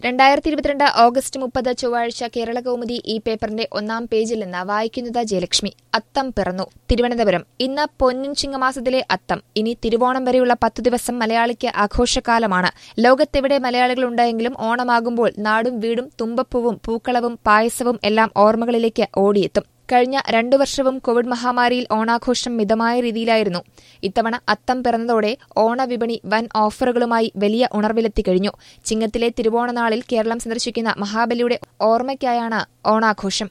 രണ്ടായിരത്തി ഇരുപത്തിരണ്ട് ഓഗസ്റ്റ് മുപ്പത് ചൊവ്വാഴ്ച കേരള കൗമുദി ഈ പേപ്പറിന്റെ ഒന്നാം പേജിൽ നിന്ന് വായിക്കുന്നത് ജയലക്ഷ്മി അത്തം പിറന്നു തിരുവനന്തപുരം ഇന്ന് പൊന്നിൻ ചിങ്ങമാസത്തിലെ അത്തം ഇനി തിരുവോണം വരെയുള്ള പത്തു ദിവസം മലയാളിക്ക് ആഘോഷകാലമാണ് ലോകത്തെവിടെ മലയാളികളുണ്ടെങ്കിലും ഓണമാകുമ്പോൾ നാടും വീടും തുമ്പപ്പൂവും പൂക്കളവും പായസവും എല്ലാം ഓർമ്മകളിലേക്ക് ഓടിയെത്തും കഴിഞ്ഞ രണ്ടു വർഷവും കോവിഡ് മഹാമാരിയിൽ ഓണാഘോഷം മിതമായ രീതിയിലായിരുന്നു ഇത്തവണ അത്തം പിറന്നതോടെ ഓണവിപണി വൻ ഓഫറുകളുമായി വലിയ ഉണർവിലെത്തിക്കഴിഞ്ഞു ചിങ്ങത്തിലെ തിരുവോണനാളിൽ കേരളം സന്ദർശിക്കുന്ന മഹാബലിയുടെ ഓർമ്മയ്ക്കായാണ് ഓണാഘോഷം